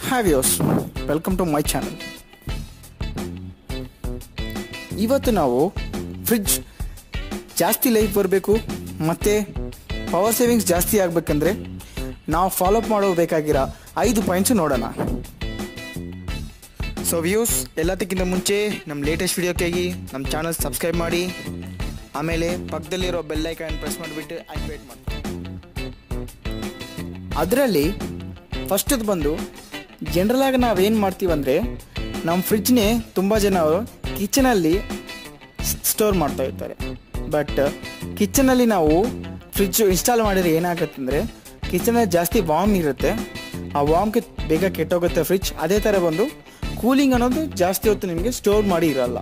have ಯೋಸ್ welcome to my channel ಇವತ್ತು ನಾವು ಫ್ರಿಡ್ಜ್ ಜಾಸ್ತಿ ಲೈಫ್ ಬರಬೇಕು ಮತ್ತು ಪವರ್ ಸೇವಿಂಗ್ಸ್ ಜಾಸ್ತಿ ಆಗಬೇಕಂದ್ರೆ ನಾವು ಫಾಲೋಅಪ್ ಮಾಡಬೇಕಾಗಿರೋ ಐದು ಪಾಯಿಂಟ್ಸು ನೋಡೋಣ ಸೊ ವ್ಯೂಸ್ ಎಲ್ಲದಕ್ಕಿಂತ ಮುಂಚೆ ನಮ್ಮ ಲೇಟೆಸ್ಟ್ ವಿಡಿಯೋಕ್ಕಾಗಿ ನಮ್ಮ ಚಾನಲ್ ಸಬ್ಸ್ಕ್ರೈಬ್ ಮಾಡಿ ಆಮೇಲೆ ಪಕ್ಕದಲ್ಲಿರೋ ಬೆಲ್ ಐಕಾನ್ ಪ್ರೆಸ್ ಮಾಡಿಬಿಟ್ಟು ಆಕ್ಟಿವೇಟ್ ಮಾಡಿ ಅದರಲ್ಲಿ ಫಸ್ಟದು ಬಂದು ಜನರಲಾಗಿ ನಾವೇನು ಮಾಡ್ತೀವಂದರೆ ನಮ್ಮ ಫ್ರಿಡ್ಜ್ನೇ ತುಂಬ ಜನ ಕಿಚನಲ್ಲಿ ಸ್ಟೋರ್ ಮಾಡ್ತಾ ಇರ್ತಾರೆ ಬಟ್ ಕಿಚನಲ್ಲಿ ನಾವು ಫ್ರಿಡ್ಜ್ ಇನ್ಸ್ಟಾಲ್ ಮಾಡಿದ್ರೆ ಏನಾಗುತ್ತೆ ಅಂದರೆ ಕಿಚನಲ್ಲಿ ಜಾಸ್ತಿ ವಾರ್ಮ್ ಇರುತ್ತೆ ಆ ವಾರ್ಮ್ಗೆ ಬೇಗ ಕೆಟ್ಟೋಗುತ್ತೆ ಫ್ರಿಡ್ಜ್ ಅದೇ ಥರ ಬಂದು ಕೂಲಿಂಗ್ ಅನ್ನೋದು ಜಾಸ್ತಿ ಹೊತ್ತು ನಿಮಗೆ ಸ್ಟೋರ್ ಮಾಡಿ ಇರಲ್ಲ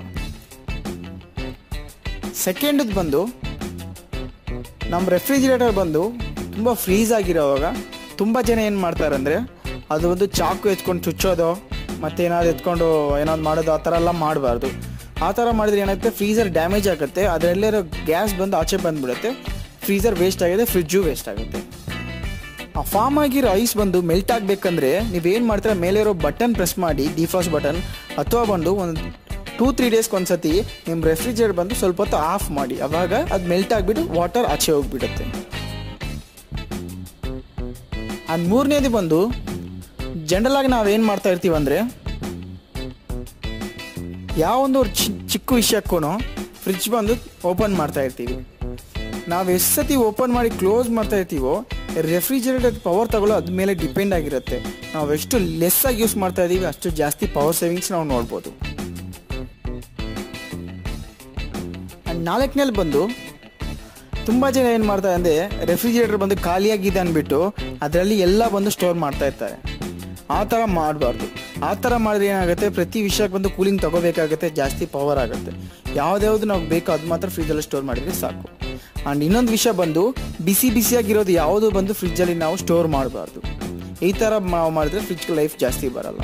ಸೆಕೆಂಡದ್ದು ಬಂದು ನಮ್ಮ ರೆಫ್ರಿಜಿರೇಟರ್ ಬಂದು ತುಂಬ ಫ್ರೀಸ್ ಆಗಿರೋವಾಗ ತುಂಬ ಜನ ಏನು ಮಾಡ್ತಾರೆ ಅಂದರೆ ಅದು ಒಂದು ಚಾಕು ಎತ್ಕೊಂಡು ಚುಚ್ಚೋದು ಮತ್ತು ಏನಾದ್ರು ಎತ್ಕೊಂಡು ಏನಾದ್ರು ಮಾಡೋದು ಆ ಥರ ಎಲ್ಲ ಮಾಡಬಾರ್ದು ಆ ಥರ ಮಾಡಿದ್ರೆ ಏನಾಗುತ್ತೆ ಫ್ರೀಸರ್ ಡ್ಯಾಮೇಜ್ ಆಗುತ್ತೆ ಅದರಲ್ಲಿರೋ ಗ್ಯಾಸ್ ಬಂದು ಆಚೆ ಬಂದುಬಿಡುತ್ತೆ ಫ್ರೀಸರ್ ವೇಸ್ಟ್ ಆಗಿದೆ ಫ್ರಿಡ್ಜು ವೇಸ್ಟ್ ಆಗುತ್ತೆ ಆ ಫಾರ್ಮ್ ಆಗಿರೋ ಐಸ್ ಬಂದು ಮೆಲ್ಟ್ ಆಗಬೇಕಂದ್ರೆ ನೀವೇನು ಮಾಡ್ತೀರಾ ಮೇಲೆ ಇರೋ ಬಟನ್ ಪ್ರೆಸ್ ಮಾಡಿ ಡಿಫಾಸ್ಟ್ ಬಟನ್ ಅಥವಾ ಬಂದು ಒಂದು ಟೂ ತ್ರೀ ಡೇಸ್ಗೆ ಒಂದ್ಸತಿ ನಿಮ್ಮ ರೆಫ್ರಿಜರೇಟರ್ ಬಂದು ಸ್ವಲ್ಪ ಹೊತ್ತು ಆಫ್ ಮಾಡಿ ಅವಾಗ ಅದು ಮೆಲ್ಟ್ ಆಗಿಬಿಟ್ಟು ವಾಟರ್ ಆಚೆ ಹೋಗ್ಬಿಡುತ್ತೆ ಅದು ಮೂರನೇದು ಬಂದು ಜನರಲಾಗಿ ನಾವೇನು ಮಾಡ್ತಾ ಇರ್ತೀವಿ ಅಂದರೆ ಯಾವೊಂದು ಚಿ- ಚಿಕ್ಕ ವಿಷಯಕ್ಕೂ ಫ್ರಿಡ್ಜ್ ಬಂದು ಓಪನ್ ಮಾಡ್ತಾ ಇರ್ತೀವಿ ನಾವು ಎಷ್ಟು ಸತಿ ಓಪನ್ ಮಾಡಿ ಕ್ಲೋಸ್ ಮಾಡ್ತಾ ಇರ್ತೀವೋ ರೆಫ್ರಿಜರೇಟರ್ ಪವರ್ ತಗೊಳ್ಳೋ ಅದ್ರ ಮೇಲೆ ಡಿಪೆಂಡ್ ಆಗಿರುತ್ತೆ ನಾವು ಎಷ್ಟು ಲೆಸ್ ಆಗಿ ಯೂಸ್ ಮಾಡ್ತಾ ಇದ್ದೀವಿ ಅಷ್ಟು ಜಾಸ್ತಿ ಪವರ್ ಸೇವಿಂಗ್ಸ್ ನಾವು ನೋಡ್ಬೋದು ಆ್ಯಂಡ್ ನಾಲ್ಕನೇಲಿ ಬಂದು ತುಂಬ ಜನ ಏನು ಮಾಡ್ತಾರೆ ಅಂದರೆ ರೆಫ್ರಿಜಿರೇಟರ್ ಬಂದು ಖಾಲಿಯಾಗಿದೆ ಅಂದ್ಬಿಟ್ಟು ಅದರಲ್ಲಿ ಎಲ್ಲ ಬಂದು ಸ್ಟೋರ್ ಮಾಡ್ತಾ ಇರ್ತಾರೆ ಆ ಥರ ಮಾಡಬಾರ್ದು ಆ ಥರ ಮಾಡಿದ್ರೆ ಏನಾಗುತ್ತೆ ಪ್ರತಿ ವಿಷಯಕ್ಕೆ ಬಂದು ಕೂಲಿಂಗ್ ತಗೋಬೇಕಾಗುತ್ತೆ ಜಾಸ್ತಿ ಪವರ್ ಆಗುತ್ತೆ ಯಾವ್ದ್ಯಾವ್ದು ನಾವು ಬೇಕೋ ಅದು ಮಾತ್ರ ಫ್ರಿಜ್ಜಲ್ಲಿ ಸ್ಟೋರ್ ಮಾಡಿದರೆ ಸಾಕು ಆ್ಯಂಡ್ ಇನ್ನೊಂದು ವಿಷಯ ಬಂದು ಬಿಸಿ ಬಿಸಿಯಾಗಿರೋದು ಯಾವುದು ಬಂದು ಫ್ರಿಜ್ಜಲ್ಲಿ ನಾವು ಸ್ಟೋರ್ ಮಾಡಬಾರ್ದು ಈ ಥರ ನಾವು ಮಾಡಿದ್ರೆ ಫ್ರಿಜ್ ಲೈಫ್ ಜಾಸ್ತಿ ಬರಲ್ಲ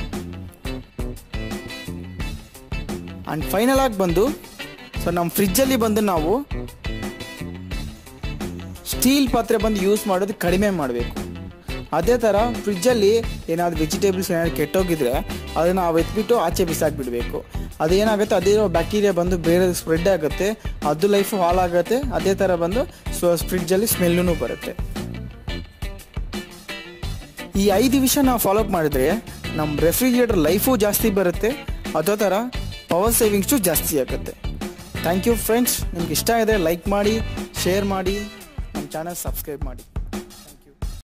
ಆ್ಯಂಡ್ ಫೈನಲ್ ಆಗಿ ಬಂದು ಸೊ ನಮ್ಮ ಫ್ರಿಜ್ಜಲ್ಲಿ ಬಂದು ನಾವು ಸ್ಟೀಲ್ ಪಾತ್ರೆ ಬಂದು ಯೂಸ್ ಮಾಡೋದು ಕಡಿಮೆ ಮಾಡಬೇಕು ಅದೇ ಥರ ಫ್ರಿಜ್ಜಲ್ಲಿ ಏನಾದ್ರು ವೆಜಿಟೇಬಲ್ಸ್ ಏನಾದ್ರು ಕೆಟ್ಟೋಗಿದ್ರೆ ಅದನ್ನು ನಾವು ಎತ್ಬಿಟ್ಟು ಆಚೆ ಬಿಸಾಕ್ಬಿಡ್ಬೇಕು ಅದೇನಾಗುತ್ತೆ ಅದೇ ಬ್ಯಾಕ್ಟೀರಿಯಾ ಬಂದು ಬೇರೆ ಸ್ಪ್ರೆಡ್ ಆಗುತ್ತೆ ಅದು ಲೈಫು ಹಾಳಾಗುತ್ತೆ ಅದೇ ಥರ ಬಂದು ಸೊ ಫ್ರಿಡ್ಜಲ್ಲಿ ಸ್ಮೆಲ್ಲೂ ಬರುತ್ತೆ ಈ ಐದು ವಿಷಯ ನಾವು ಫಾಲೋಅಪ್ ಮಾಡಿದ್ರೆ ನಮ್ಮ ರೆಫ್ರಿಜಿರೇಟರ್ ಲೈಫು ಜಾಸ್ತಿ ಬರುತ್ತೆ ಅದೇ ಥರ ಪವರ್ ಸೇವಿಂಗ್ಸು ಜಾಸ್ತಿ ಆಗುತ್ತೆ ಥ್ಯಾಂಕ್ ಯು ಫ್ರೆಂಡ್ಸ್ ನಿಮ್ಗೆ ಇಷ್ಟ ಇದೆ ಲೈಕ್ ಮಾಡಿ ಶೇರ್ ಮಾಡಿ ನಮ್ಮ ಚಾನಲ್ ಸಬ್ಸ್ಕ್ರೈಬ್ ಮಾಡಿ